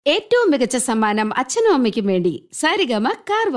ഏറ്റവും മികച്ച സമ്മാനം അച്ഛനും അമ്മയ്ക്കും വേണ്ടി സാരിഗമ കാർവ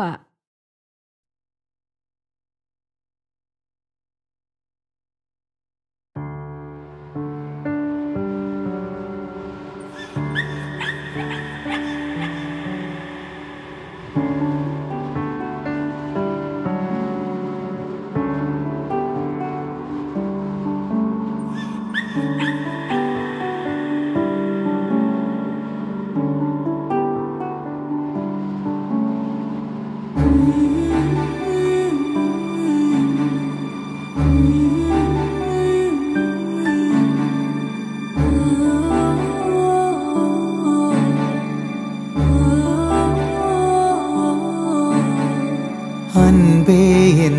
അൻപേയൻ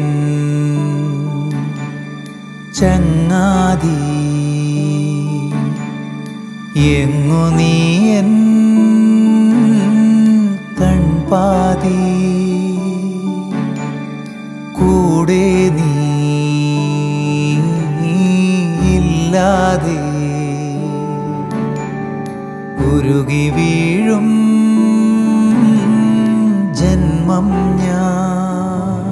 ചങ്ങാതി എങ്ങു നീയൻ കൺപാതി കൂടെ നീ ഇല്ലാതെ ഉരുകി വീഴും ജന്മം ഞാൻ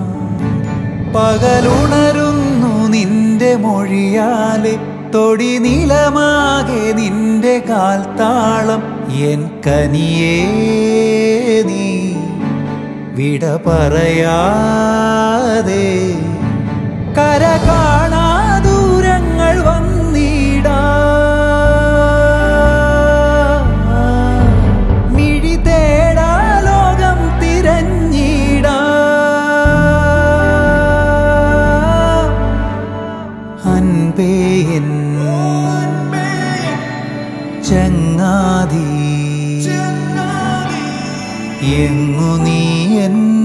പകലുണരുന്നു നിന്റെ മൊഴിയാലെ തൊടി നിലമാകെ നിന്റെ കാൽത്താളം എൻ കനിയേ നീ വിട പറയാതെ കര കാണാ ദൂരങ്ങൾ വന്നിടാ മിഴി തേടാ ലോകം തിരഞ്ഞിടാ അൻപേയൻ ചങ്ങാതി എങ്ങു നീ എൻ